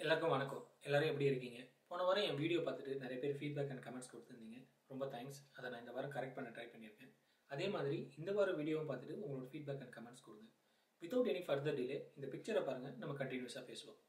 எல்லாருக்கும் வணக்கம் எல்லாரும் எப்படி இருக்கீங்க போன வாரம் என் வீடியோ பார்த்துட்டு நிறைய பேர் ஃபீட்பேக் அண்ட் கமெண்ட்ஸ் கொடுத்துருந்தீங்க ரொம்ப தேங்க்ஸ் அதை நான் இந்த வாரம் கரெக்ட் பண்ண ட்ரை பண்ணியிருக்கேன் அதே மாதிரி இந்த வாரம் வீடியோவும் பார்த்துட்டு உங்களோட ஃபீட்பேக் அண்ட் கமெண்ட்ஸ் கொடுங்க வித்தவுட் எனி ஃபர்தர் டிலே இந்த பிக்சரை பாருங்கள் நம்ம கண்டினியூஸாக பேசுவோம்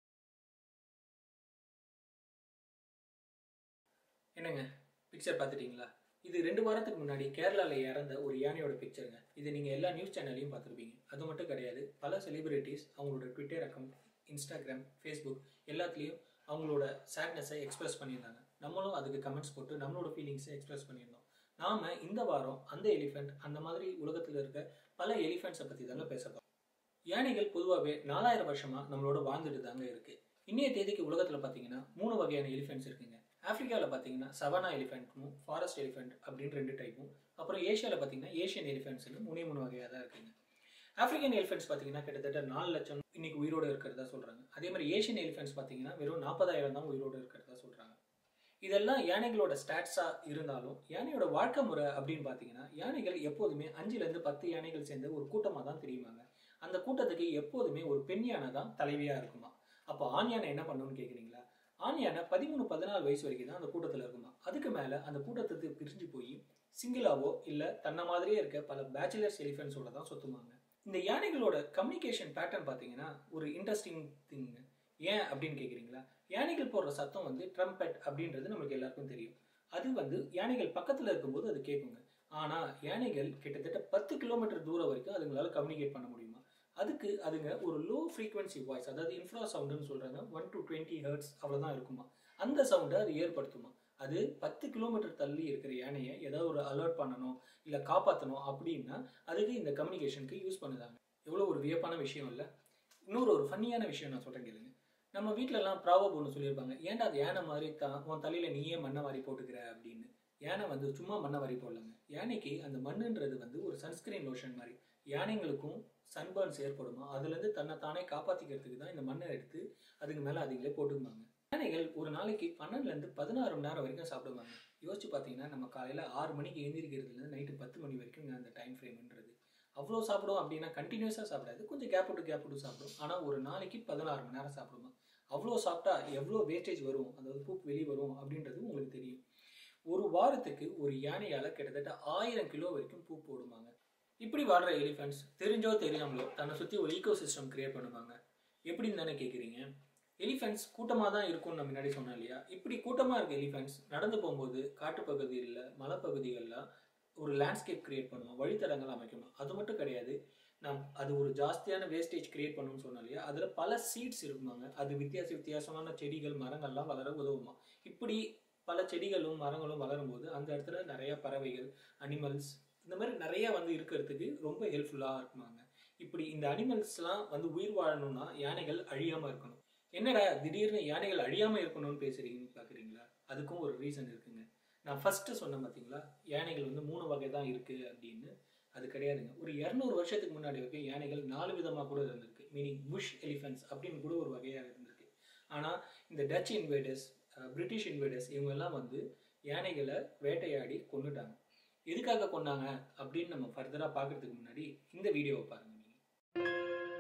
என்னங்க பிக்சர் பார்த்துட்டீங்களா இது ரெண்டு வாரத்துக்கு முன்னாடி கேரளாவில் இறந்த ஒரு யானையோட பிக்சருங்க இது நீங்கள் எல்லா நியூஸ் சேனல்லையும் பார்த்துருப்பீங்க அது மட்டும் கிடையாது பல செலிபிரிட்டிஸ் அவங்களோட ட்விட்டர் அக்கௌண்ட் இன்ஸ்டாகிராம் ஃபேஸ்புக் எல்லாத்துலேயும் அவங்களோட சேட்னஸை எக்ஸ்பிரஸ் பண்ணியிருந்தாங்க நம்மளும் அதுக்கு கமெண்ட்ஸ் போட்டு நம்மளோட ஃபீலிங்ஸை எக்ஸ்பிரஸ் பண்ணியிருந்தோம் நாம் இந்த வாரம் அந்த எலிஃபெண்ட் அந்த மாதிரி உலகத்தில் இருக்க பல எலிஃபெண்ட்ஸை பற்றி தாங்க பேச போறோம் யானைகள் பொதுவாகவே நாலாயிரம் வருஷமாக நம்மளோட வாழ்ந்துட்டு தாங்க இருக்கு இன்னைய தேதிக்கு உலகத்தில் பார்த்தீங்கன்னா மூணு வகையான எலிஃபெண்ட்ஸ் இருக்குங்க ஆப்பிரிக்காவில் பார்த்தீங்கன்னா சவானா எலிஃபெண்ட்டும் ஃபாரஸ்ட் எலிஃபெண்ட் அப்படின்னு ரெண்டு டைப்பும் அப்புறம் ஏஷியாவில் பார்த்தீங்கன்னா ஏஷியன் எலிஃபெண்ட்ஸ்னு மூணே மூணு வகையாக தான் இருக்குங்க ஆப்பிரிக்கன் எலிஃபெண்ட்ஸ் பார்த்தீங்கன்னா கிட்டத்தட்ட நாலு லட்சம் இன்னைக்கு உயிரோடு இருக்கிறதா சொல்கிறாங்க அதே மாதிரி ஏஷியன் எலிஃபெண்ட்ஸ் பார்த்தீங்கன்னா வெறும் நாற்பதாயிரம் தான் உயிரோடு இருக்கிறதா சொல்கிறாங்க இதெல்லாம் யானைகளோட ஸ்டாட்ஸாக இருந்தாலும் யானையோட வாழ்க்கை முறை அப்படின்னு பார்த்தீங்கன்னா யானைகள் எப்போதுமே அஞ்சுலேருந்து பத்து யானைகள் சேர்ந்து ஒரு கூட்டமாக தான் தெரியுமாங்க அந்த கூட்டத்துக்கு எப்போதுமே ஒரு பெண் யானை தான் தலைவியாக இருக்குமா அப்போ ஆண் யானை என்ன பண்ணணும்னு கேட்குறீங்களா ஆண் யானை பதிமூணு பதினாலு வயசு வரைக்கும் தான் அந்த கூட்டத்தில் இருக்குமா அதுக்கு மேலே அந்த கூட்டத்துக்கு பிரிஞ்சு போய் சிங்கிளாவோ இல்லை தன்னை மாதிரியே இருக்க பல பேச்சுலர்ஸ் எலிஃபென்ட்ஸோட தான் சுற்றுமாங்க இந்த யானைகளோட கம்யூனிகேஷன் பேட்டர்ன் பார்த்தீங்கன்னா ஒரு இன்ட்ரெஸ்டிங் திங் ஏன் அப்படின்னு கேட்குறீங்களா யானைகள் போடுற சத்தம் வந்து ட்ரம்பெட் அப்படின்றது நம்மளுக்கு எல்லாருக்கும் தெரியும் அது வந்து யானைகள் பக்கத்தில் இருக்கும்போது அது கேட்குங்க ஆனால் யானைகள் கிட்டத்தட்ட பத்து கிலோமீட்டர் தூரம் வரைக்கும் அதுங்களால கம்யூனிகேட் பண்ண முடியுமா அதுக்கு அதுங்க ஒரு லோ ஃப்ரீக்வன்சி வாய்ஸ் அதாவது இன்ஃப்ரா சவுண்டுன்னு சொல்கிறாங்க ஒன் டு டுவெண்ட்டி ஹர்ட்ஸ் அவ்வளோதான் இருக்குமா அந்த சவுண்டை அது ஏற்படுத்துமா அது பத்து கிலோமீட்டர் தள்ளி இருக்கிற யானையை ஏதாவது ஒரு அலர்ட் பண்ணணும் இல்லை காப்பாற்றணும் அப்படின்னா அதுக்கு இந்த கம்யூனிகேஷனுக்கு யூஸ் பண்ணுதாங்க எவ்வளோ ஒரு வியப்பான விஷயம் இல்லை இன்னொரு ஒரு ஃபன்னியான விஷயம் நான் சொல்கிறேன் கேளுங்க நம்ம வீட்டிலலாம் ப்ராவப் ஒன்று சொல்லியிருப்பாங்க ஏன்டா அது யானை மாதிரி தான் உன் தலையில் நீயே மண்ணை வாரி போட்டுக்கிற அப்படின்னு யானை வந்து சும்மா மண்ணை வாரி போடலங்க யானைக்கு அந்த மண்ணுன்றது வந்து ஒரு சன்ஸ்கிரீன் லோஷன் மாதிரி யானைங்களுக்கும் சன்பர்ன்ஸ் ஏற்படுமா அதுலேருந்து தன்னை தானே காப்பாற்றிக்கிறதுக்கு தான் இந்த மண்ணை எடுத்து அதுக்கு மேலே அதுங்களே போட்டுக்குவாங்க யானைகள் ஒரு நாளைக்கு பன்னெண்டுலேருந்து பதினாறு மணி நேரம் வரைக்கும் சாப்பிடுவாங்க யோசிச்சு பார்த்தீங்கன்னா நம்ம காலையில் ஆறு மணிக்கு எழுந்திரிக்கிறதுலேருந்து நைட்டு பத்து மணி வரைக்கும் அந்த டைம் ஃப்ரேம்ன்றது அவ்வளோ சாப்பிடும் அப்படின்னா கண்டினியூஸாக சாப்பிடாது கொஞ்சம் கேப் விட்டு கேப் விட்டு சாப்பிடும் ஆனால் ஒரு நாளைக்கு பதினாறு மணி நேரம் சாப்பிடுமா அவ்வளோ சாப்பிட்டா எவ்வளோ வேஸ்டேஜ் வரும் அதாவது பூப் வெளியே வரும் அப்படின்றது உங்களுக்கு தெரியும் ஒரு வாரத்துக்கு ஒரு யானையால் கிட்டத்தட்ட ஆயிரம் கிலோ வரைக்கும் பூ போடுவாங்க இப்படி வாழ்கிற எலிஃபெண்ட்ஸ் தெரிஞ்சோ தெரியாமலோ தன்னை சுற்றி ஒரு ஈகோ சிஸ்டம் கிரியேட் பண்ணுவாங்க எப்படின்னு தானே கேட்குறீங்க எலிஃபெண்ட்ஸ் கூட்டமாக தான் இருக்கும்னு நான் முன்னாடி சொன்னேன் இல்லையா இப்படி கூட்டமாக இருக்க எலிஃபெண்ட்ஸ் நடந்து போகும்போது காட்டுப்பகுதியில் மலைப்பகுதிகளில் ஒரு லேண்ட்ஸ்கேப் கிரியேட் பண்ணுவோம் வழித்தடங்கள் அமைக்கணும் அது மட்டும் கிடையாது நம் அது ஒரு ஜாஸ்தியான வேஸ்டேஜ் கிரியேட் பண்ணணும்னு சொன்னோம் இல்லையா அதில் பல சீட்ஸ் இருக்குமாங்க அது வித்தியாச வித்தியாசமான செடிகள் மரங்கள்லாம் வளர உதவுமா இப்படி பல செடிகளும் மரங்களும் வளரும்போது அந்த இடத்துல நிறைய பறவைகள் அனிமல்ஸ் இந்த மாதிரி நிறைய வந்து இருக்கிறதுக்கு ரொம்ப ஹெல்ப்ஃபுல்லாக இருக்குமாங்க இப்படி இந்த அனிமல்ஸ்லாம் வந்து உயிர் வாழணும்னா யானைகள் அழியாமல் இருக்கணும் என்னடா திடீர்னு யானைகள் அழியாமல் இருக்கணும்னு பேசுறீங்கன்னு பார்க்குறீங்களா அதுக்கும் ஒரு ரீசன் இருக்குங்க நான் ஃபஸ்ட்டு சொன்னேன் பார்த்தீங்களா யானைகள் வந்து மூணு வகை தான் இருக்குது அப்படின்னு அது கிடையாதுங்க ஒரு இரநூறு வருஷத்துக்கு முன்னாடி வரைக்கும் யானைகள் நாலு விதமாக கூட இருந்திருக்கு மீனிங் புஷ் எலிஃபென்ட்ஸ் அப்படின்னு கூட ஒரு வகையாக இருந்திருக்கு ஆனால் இந்த டச் இன்வேடர்ஸ் பிரிட்டிஷ் இன்வேடர்ஸ் இவங்க எல்லாம் வந்து யானைகளை வேட்டையாடி கொண்டுட்டாங்க எதுக்காக கொண்டாங்க அப்படின்னு நம்ம ஃபர்தராக பார்க்கறதுக்கு முன்னாடி இந்த வீடியோவை பாருங்க நீங்கள்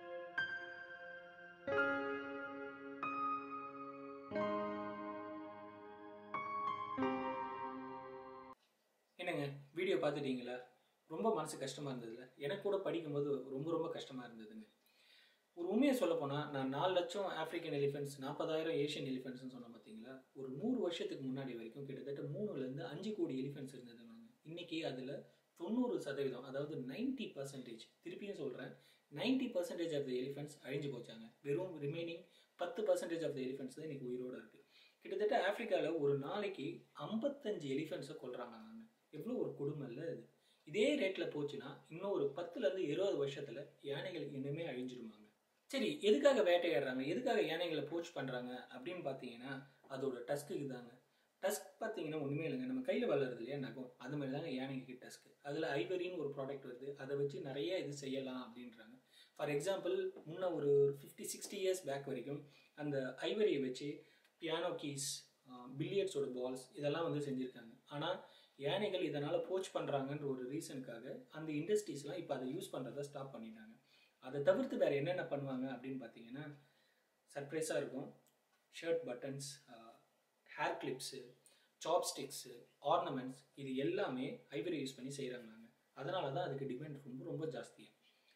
என்னங்க வீடியோ பார்த்துட்டீங்களா ரொம்ப மனசு கஷ்டமாக இருந்ததுல எனக்கு கூட படிக்கும்போது ரொம்ப ரொம்ப கஷ்டமாக இருந்ததுங்க ஒரு உண்மையை சொல்ல போனால் நான் நாலு லட்சம் ஆஃப்ரிக்கன் எலிஃபென்ட்ஸ் நாற்பதாயிரம் ஏஷியன் எலிஃபென்ட்ஸ்னு சொன்னேன் பார்த்தீங்களா ஒரு நூறு வருஷத்துக்கு முன்னாடி வரைக்கும் கிட்டத்தட்ட மூணுலேருந்து அஞ்சு கோடி எலிஃபென்ட்ஸ் இருந்ததுங்க இன்றைக்கி அதில் தொண்ணூறு சதவீதம் அதாவது நைன்டி பர்சன்டேஜ் திருப்பியும் சொல்கிறேன் ninety percentage of the elephants அழிஞ்சு போச்சாங்க வெறும் ரிமைனிங் பத்து பர்சன்டேஜ் ஆஃப் த எலிஃபென்ட்ஸ் தான் இன்றைக்கி உயிரோடு இருக்குது கிட்டத்தட்ட ஆஃப்ரிக்காவில் ஒரு நாளைக்கு ஐம்பத்தஞ்சு எலிஃபென்ட்ஸை கொள்கிறாங்க நாங்கள் எவ்வளோ ஒரு கொடுமை இல்லை அது இதே ரேட்டில் போச்சுன்னா இன்னும் ஒரு பத்துலேருந்து இருபது வருஷத்தில் யானைகள் இன்னுமே அழிஞ்சிருவாங்க சரி எதுக்காக வேட்டையாடுறாங்க எதுக்காக யானைகளை போச் பண்ணுறாங்க அப்படின்னு பார்த்தீங்கன்னா அதோட டஸ்க்குக்கு தாங்க டஸ்க் பார்த்தீங்கன்னா ஒன்றுமே இல்லைங்க நம்ம கையில் வளருது இல்லையா நகம் அது மாதிரி தாங்க யானைக்கு டஸ்க்கு அதில் ஐவரின்னு ஒரு ப்ராடக்ட் வருது அதை வச்சு நிறைய இது செய்யலாம் அப்படின்றாங்க ஃபார் எக்ஸாம்பிள் முன்ன ஒரு ஃபிஃப்டி சிக்ஸ்டி இயர்ஸ் பேக் வரைக்கும் அந்த ஐவரியை வச்சு பியானோ கீஸ் பில்லியர்ட்ஸோட பால்ஸ் இதெல்லாம் வந்து செஞ்சுருக்காங்க ஆனால் யானைகள் இதனால் போச் பண்ணுறாங்கன்ற ஒரு ரீசனுக்காக அந்த இண்டஸ்ட்ரீஸ்லாம் இப்போ அதை யூஸ் பண்ணுறத ஸ்டாப் பண்ணிட்டாங்க அதை தவிர்த்து வேறு என்னென்ன பண்ணுவாங்க அப்படின்னு பார்த்தீங்கன்னா சர்ப்ரைஸாக இருக்கும் shirt buttons hair clips chopsticks ornaments இது எல்லாமே ஐவரி யூஸ் பண்ணி செய்கிறாங்க அதனால தான் அதுக்கு டிமாண்ட் ரொம்ப ரொம்ப ஜாஸ்தியாக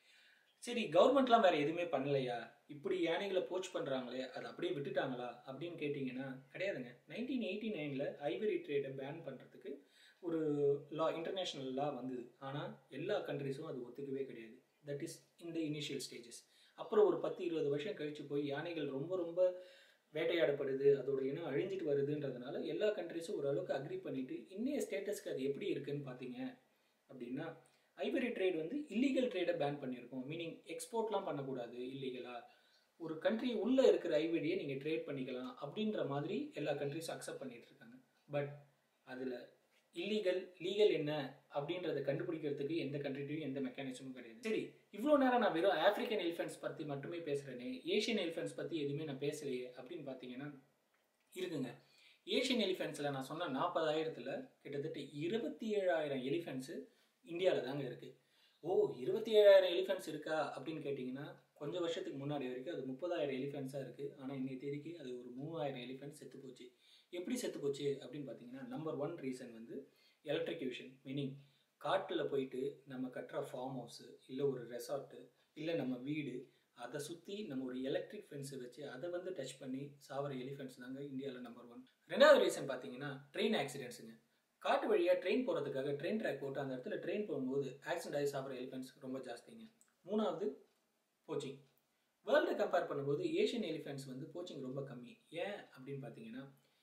சரி கவர்மெண்ட்லாம் வேற எதுவுமே பண்ணலையா இப்படி யானைகளை போச் பண்ணுறாங்களே அதை அப்படியே விட்டுட்டாங்களா அப்படின்னு கேட்டிங்கன்னா கிடையாதுங்க நைன்டீன் எயிட்டி நைனில் ஐவரி ட்ரேடை பேன் பண்ணுறதுக்கு ஒரு லா இன்டர்நேஷ்னல் லா வந்தது ஆனால் எல்லா கண்ட்ரிஸும் அது ஒத்துக்கவே கிடையாது தட் இஸ் இந்த இனிஷியல் ஸ்டேஜஸ் அப்புறம் ஒரு பத்து இருபது வருஷம் கழிச்சு போய் யானைகள் ரொம்ப ரொம்ப வேட்டையாடப்படுது அதோட இனம் அழிஞ்சிட்டு வருதுன்றதுனால எல்லா கண்ட்ரிஸும் ஓரளவுக்கு அக்ரி பண்ணிட்டு இன்னைய ஸ்டேட்டஸ்க்கு அது எப்படி இருக்குன்னு பார்த்தீங்க அப்படின்னா ஐவரி ட்ரேட் வந்து இல்லீகல் ட்ரேடை பேன் பண்ணியிருக்கோம் மீனிங் எக்ஸ்போர்ட்லாம் பண்ணக்கூடாது இல்லீகலாக ஒரு கண்ட்ரி உள்ளே இருக்கிற ஐவரியை நீங்கள் ட்ரேட் பண்ணிக்கலாம் அப்படின்ற மாதிரி எல்லா கண்ட்ரிஸும் அக்செப்ட் பண்ணிட்டு இருக்காங்க பட் அதில் இல்லீகல் லீகல் என்ன அப்படின்றத கண்டுபிடிக்கிறதுக்கு எந்த கண்ட்ரிலையும் எந்த மெக்கானிசமும் கிடையாது சரி இவ்வளோ நேரம் நான் வெறும் ஆப்பிரிக்கன் எலிஃபென்ட்ஸ் பற்றி மட்டுமே பேசுகிறேனே ஏஷியன் எலிஃபென்ட்ஸ் பற்றி எதுவுமே நான் பேசலையே அப்படின்னு பார்த்தீங்கன்னா இருக்குங்க ஏஷியன் எலிஃபென்ட்ஸில் நான் சொன்ன நாற்பதாயிரத்தில் கிட்டத்தட்ட இருபத்தி ஏழாயிரம் எலிஃபென்ட்ஸு இந்தியாவில் தாங்க இருக்குது ஓ இருபத்தி ஏழாயிரம் எலிஃபென்ட்ஸ் இருக்கா அப்படின்னு கேட்டிங்கன்னா கொஞ்சம் வருஷத்துக்கு முன்னாடி வரைக்கும் அது முப்பதாயிரம் எலிஃபென்ட்ஸாக இருக்குது ஆனால் இன்னைய தேதிக்கு அது ஒரு மூவாயிரம் எலிஃபென்ட்ஸ் செத்து போச்சு எப்படி செத்து போச்சு அப்படின்னு பார்த்தீங்கன்னா நம்பர் ஒன் ரீசன் வந்து எலக்ட்ரிக்யூஷன் மீனிங் காட்டில் போயிட்டு நம்ம கட்டுற ஃபார்ம் ஹவுஸு இல்லை ஒரு ரெசார்ட்டு இல்லை நம்ம வீடு அதை சுற்றி நம்ம ஒரு எலக்ட்ரிக் ஃபென்ஸை வச்சு அதை வந்து டச் பண்ணி சாவர எலிஃபென்ட்ஸ் தாங்க இந்தியாவில் நம்பர் ஒன் ரெண்டாவது ரீசன் பார்த்தீங்கன்னா ட்ரெயின் ஆக்சிடென்ட்ஸுங்க காட்டு வழியாக ட்ரெயின் போகிறதுக்காக ட்ரெயின் ட்ராக் போட்டு அந்த இடத்துல ட்ரெயின் போகும்போது ஆக்சிடென்ட் ஆகி சாப்பிட்ற எலிஃபென்ட்ஸ் ரொம்ப ஜாஸ்திங்க மூணாவது போச்சிங் வேர்ல்டு கம்பேர் பண்ணும்போது ஏஷியன் எலிஃபென்ட்ஸ் வந்து போச்சிங் ரொம்ப கம்மி ஏன் அப்படின்னு பார்த்தீங்கன்னா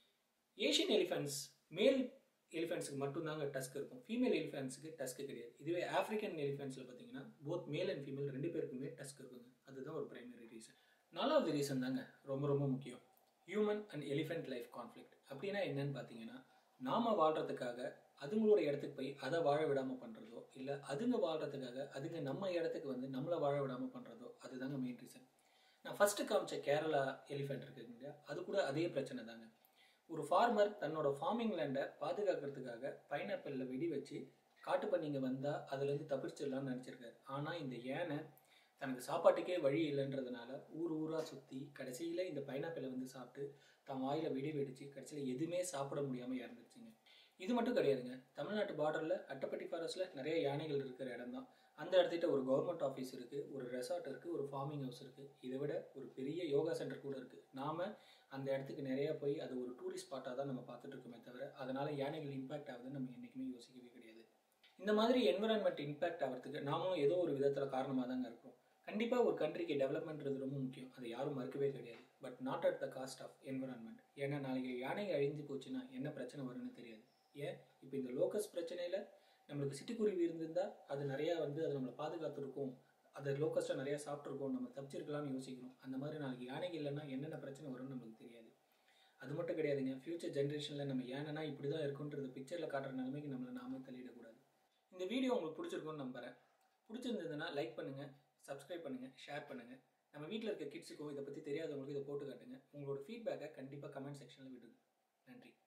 ஏஷியன் எலிஃபென்ட்ஸ் மேல் எலிஃபென்ட்ஸுக்கு மட்டும்தாங்க டஸ்க் இருக்கும் ஃபீமேல் எலிஃபென்ட்ஸுக்கு டஸ்க் கிடையாது இதுவே ஆஃப்ரிக்கன் எலிஃபென்ட்ஸில் பார்த்தீங்கன்னா போத் மேல் அண்ட் ஃபீமேல் ரெண்டு பேருக்குமே டஸ்க் இருக்குங்க அதுதான் ஒரு பிரைமரி ரீசன் நாலாவது ரீசன் தாங்க ரொம்ப ரொம்ப முக்கியம் human and elephant life conflict அப்படின்னா என்னன்னு பார்த்தீங்கன்னா நாம வாழ்றதுக்காக அதுங்களோட இடத்துக்கு போய் அதை வாழ விடாமல் பண்ணுறதோ இல்லை அதுங்க வாழ்றதுக்காக அதுங்க நம்ம இடத்துக்கு வந்து நம்மளை வாழ விடாமல் பண்ணுறதோ அதுதாங்க மெயின் ரீசன் நான் ஃபஸ்ட்டு காமிச்ச கேரளா எலிஃபென்ட் இருக்குங்க இல்லையா அது கூட அதே பிரச்சனை தாங்க ஒரு ஃபார்மர் தன்னோட ஃபார்மிங் லேண்டை பாதுகாக்கிறதுக்காக பைனாப்பிளில் வெடி வச்சு காட்டு பண்ணிங்க வந்தால் அதுலேருந்து தப்பிச்சிடலாம்னு நினச்சிருக்காரு ஆனால் இந்த யானை தனக்கு சாப்பாட்டுக்கே வழி இல்லைன்றதுனால ஊர் ஊராக சுற்றி கடைசியில் இந்த பைனாப்பிளை வந்து சாப்பிட்டு தன் வாயில் வெடி வெடிச்சு கடைசியில் எதுவுமே சாப்பிட முடியாமல் இறந்துருச்சுங்க இது மட்டும் கிடையாதுங்க தமிழ்நாட்டு பார்டரில் அட்டப்பட்டி ஃபாரஸ்ட்டில் நிறைய யானைகள் இருக்கிற இடம் தான் அந்த இடத்துக்கிட்ட ஒரு கவர்மெண்ட் ஆஃபீஸ் இருக்குது ஒரு ரெசார்ட் இருக்குது ஒரு ஃபார்மிங் ஹவுஸ் இருக்குது இதை விட ஒரு பெரிய யோகா சென்டர் கூட இருக்குது நாம் அந்த இடத்துக்கு நிறையா போய் அது ஒரு டூரிஸ்ட் ஸ்பாட்டாக தான் நம்ம பார்த்துட்டு இருக்கோமே தவிர அதனால் யானைகள் இம்பாக்ட் ஆகுதுன்னு நம்ம என்றைக்குமே யோசிக்கவே கிடையாது இந்த மாதிரி என்விரான்மெண்ட் இம்பாக்ட் ஆகிறதுக்கு நாமளும் ஏதோ ஒரு விதத்தில் காரணமாக தாங்க இருக்கோம் கண்டிப்பாக ஒரு கண்ட்ரிக்கு டெவலப்மெண்ட்றது ரொம்ப முக்கியம் அதை யாரும் மறுக்கவே கிடையாது but not at the cost of environment ஏன்னா நாளைக்கு யானை அழிஞ்சு போச்சுன்னா என்ன பிரச்சனை வரும்னு தெரியாது ஏன் இப்போ இந்த லோக்கஸ் பிரச்சனையில் நம்மளுக்கு சிட்டுக்குருவி இருந்திருந்தால் அது நிறையா வந்து அது நம்மளை பாதுகாத்துருக்கும் அதை லோக்கஸ்ட்டாக நிறையா சாப்பிட்ருக்கோம் நம்ம தப்பிச்சிருக்கலாம்னு யோசிக்கிறோம் அந்த மாதிரி நாளைக்கு யானைகள் இல்லைன்னா என்னென்ன பிரச்சனை வரும்னு நம்மளுக்கு தெரியாது அது மட்டும் கிடையாதுங்க ஃப்யூச்சர் ஜென்ரேஷனில் நம்ம யானைனா இப்படி தான் இருக்குன்றது பிக்சரில் காட்டுற நிலைமைக்கு நம்மளை நாமே தள்ளிடக்கூடாது இந்த வீடியோ உங்களுக்கு பிடிச்சிருக்கும்னு நம்புகிறேன் பிடிச்சிருந்ததுன்னா லைக் பண்ணுங்கள் சப்ஸ்கிரைப் பண்ணுங்கள் ஷேர் பண்ணுங்கள் நம்ம வீட்டில் இருக்க கிட்ஸுக்கும் இதை பற்றி தெரியாதவங்களுக்கு இதை போட்டு காட்டுங்க உங்களோட ஃபீட்பேக்கை கண்டிப்பாக கமெண்ட் செக்ஷனில் விடுங்க நன்றி